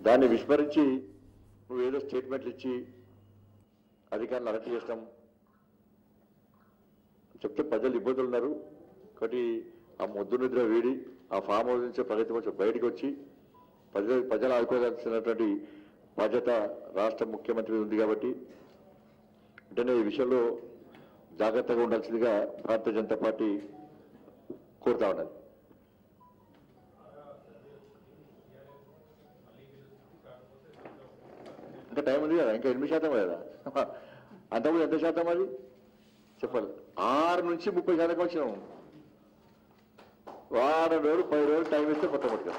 దాన్ని విస్మరించి నువ్వు ఏదో స్టేట్మెంట్లు ఇచ్చి అధికారులు అరెస్ట్ చేస్తాం చెప్తే ప్రజలు ఇబ్బందులు ఉన్నారు కాబట్టి ఆ మొద్దు నిద్ర వీడి ఆ ఫామ్ హౌస్ నుంచి ప్రగతి కొంచెం బయటకు వచ్చి ప్రజలు ప్రజలు ఆదుకోవాల్సినటువంటి బాధ్యత రాష్ట్ర ముఖ్యమంత్రి ఉంది కాబట్టి వెంటనే ఈ విషయంలో జాగ్రత్తగా ఉండాల్సిందిగా భారతీయ జనతా పార్టీ కోరుతా ఉన్నది ఇంకా టైం ఉంది కదా ఇంకా ఎనిమిది శాతం కదా అంతకుముందు ఎంత శాతం అది చెప్పాలి ఆరు నుంచి ముప్పై శాతం వచ్చినాం వారం రోజులు పది రోజులు టైం ఇస్తే మొట్టమొదటిగా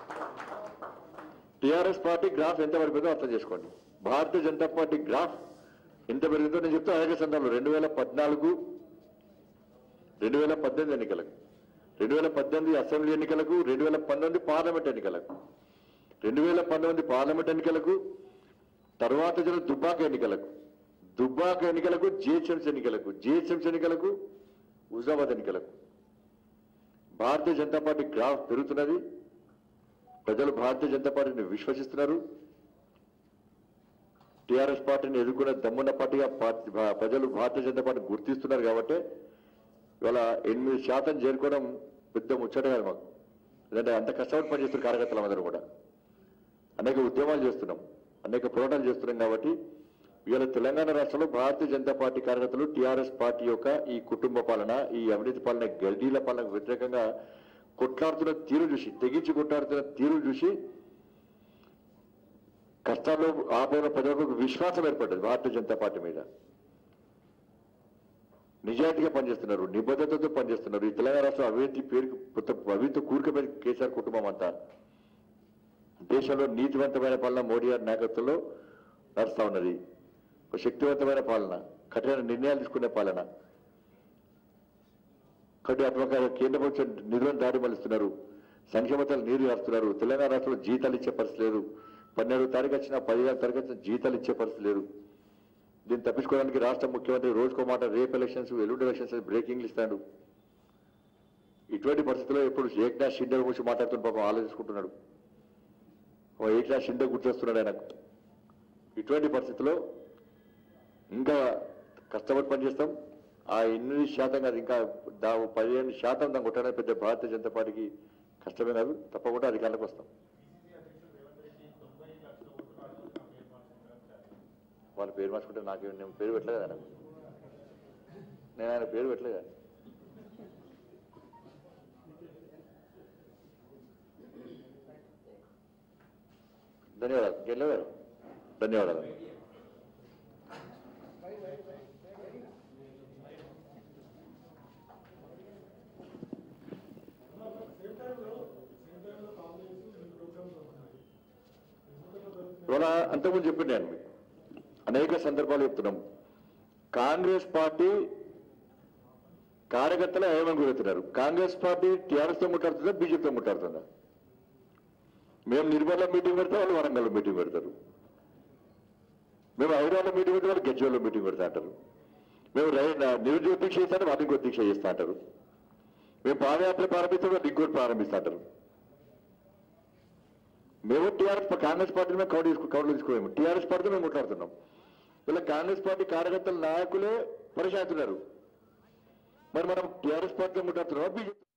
టీఆర్ఎస్ పార్టీ గ్రాఫ్ ఎంత పడిపోయిందో అర్థం చేసుకోండి భారతీయ జనతా పార్టీ గ్రాఫ్ ఎంత పెరిగిందో నేను చెప్తా అనేక సందర్భంలో రెండు వేల పద్నాలుగు రెండు వేల పద్దెనిమిది ఎన్నికలకు రెండు వేల పద్దెనిమిది అసెంబ్లీ ఎన్నికలకు రెండు వేల పంతొమ్మిది పార్లమెంట్ ఎన్నికలకు రెండు వేల పంతొమ్మిది పార్లమెంట్ ఎన్నికలకు తర్వాత జరిగిన దుబ్బాక ఎన్నికలకు దుబ్బాక ఎన్నికలకు జిహెచ్ఎంసీ ఎన్నికలకు జిహెచ్ఎంసీ ఎన్నికలకు హుజాబాద్ ఎన్నికలకు భారతీయ జనతా పార్టీ గ్రాఫ్ పెరుగుతున్నది ప్రజలు భారతీయ జనతా పార్టీని విశ్వసిస్తున్నారు టీఆర్ఎస్ పార్టీని ఎదుర్కొనే దమ్మున్న పార్టీగా పార్టీ భా- ప్రజలు భారతీయ జనతా పార్టీని గుర్తిస్తున్నారు కాబట్టి ఇవాళ ఎనిమిది శాతం చేరుకోవడం పెద్ద ముచ్చట కాదు మాకు ఎందుకంటే అంత కష్టపడి పనిచేస్తున్న కార్యకర్తలు అందరూ కూడా అనేక ఉద్యమాలు చేస్తున్నాం అనేక పోరాటాలు చేస్తున్నాం కాబట్టి ఇవాళ తెలంగాణ రాష్ట్రంలో భారతీయ జనతా పార్టీ కార్యకర్తలు టీఆర్ఎస్ పార్టీ యొక్క ఈ కుటుంబ పాలన ఈ అవినీతి పాలన గడ్డీల పాలనకు వ్యతిరేకంగా కొట్లాడుతున్న తీరు చూసి తెగించి కొట్లాడుతున్న తీరు చూసి కష్టాల్లో ఆపైన ప్రజలకు ఒక విశ్వాసం ఏర్పడ్డది భారతీయ జనతా పార్టీ మీద నిజాయితీగా పనిచేస్తున్నారు నిబద్ధతతో పనిచేస్తున్నారు ఈ తెలంగాణ రాష్ట్రం అవినీతి పేరుకు మొత్తం అవినీతి కూరుకుపోయిన కేసీఆర్ కుటుంబం అంతా దేశంలో నీతివంతమైన పాలన మోడీ గారి నాయకత్వంలో నడుస్తా ఉన్నది ఒక శక్తివంతమైన పాలన కఠిన నిర్ణయాలు తీసుకునే పాలన కాబట్టి అటువంటి కేంద్ర ప్రభుత్వం నిధులను దాడి మలుస్తున్నారు సంక్షేమతలు నీరు వేస్తున్నారు తెలంగాణ రాష్ట్రంలో జీతాలు ఇచ్చే పరిస్థితి లేదు పన్నెండు తారీఖు వచ్చిన పదిహేను తారీఖు వచ్చిన జీతాలు ఇచ్చే పరిస్థితి లేదు దీన్ని తప్పించుకోవడానికి రాష్ట్ర ముఖ్యమంత్రి రోజుకో మాట రేపు ఎలక్షన్స్ ఎల్లుండి ఎలక్షన్స్ బ్రేకింగ్లు ఇస్తాడు ఇటువంటి పరిస్థితుల్లో ఎప్పుడు ఏక్నాథ్ షిండే గురించి మాట్లాడుతున్న పాపం ఆలోచించుకుంటున్నాడు ఓ ఏక్నాథ్ షిండే గుర్తొస్తున్నాడు ఆయనకు ఇటువంటి పరిస్థితుల్లో ఇంకా కష్టపడి పనిచేస్తాం ఆ ఎనిమిది శాతం కాదు ఇంకా దా పదిహేను శాతం దాన్ని కొట్టడానికి పెద్ద భారతీయ జనతా పార్టీకి కష్టమే కాదు తప్పకుండా అధికారులకు వస్తాం వాళ్ళ పేరు మార్చుకుంటే నాకు నేను పేరు పెట్టలేదు ఆయనకు నేను ఆయన పేరు పెట్టలేదు ధన్యవాదాలు గెల్ల గారు ధన్యవాదాలు ఇవాళ అంతకుముందు చెప్పింది నేను మీకు అనేక సందర్భాలు చెప్తున్నాం కాంగ్రెస్ పార్టీ కార్యకర్తలు ఏమని గురవుతున్నారు కాంగ్రెస్ పార్టీ టీఆర్ఎస్ తో ముట్టాడుతుందా బీజేపీతో ముట్టాడుతుందా మేము నిర్మల్లో మీటింగ్ పెడతాం వాళ్ళు వరంగల్లో మీటింగ్ పెడతారు మేము హైదరాబాద్లో మీటింగ్ పెడితే వాళ్ళు గజ్వేల్లో మీటింగ్ పెడతా అంటారు మేము రై- నా- నిరుద్యోగ దీక్ష చేస్తాను వాళ్ళు ఇంకో దీక్ష చేస్తా అంటారు మేము పాదయాత్ర ప్రారంభిస్తే వాళ్ళు ఇంకోటి ప్రారంభిస్తా అంటారు మేము టీఆర్ఎస్ కాంగ్రెస్ పార్టీ మేము కౌంటర్ తీసుకు కౌంటర్ తీసుకోలేము టీఆర్ఎస్ పార్టీతో మేము కొట్లాడుతున్నాం ఇలా కాంగ్రెస్ పార్టీ కార్యకర్తల నాయకులే పరిశాతున్నారు మరి మనం టీఆర్ఎస్ పార్టీతో ముట్టాడుతున్నాం బీజేపీ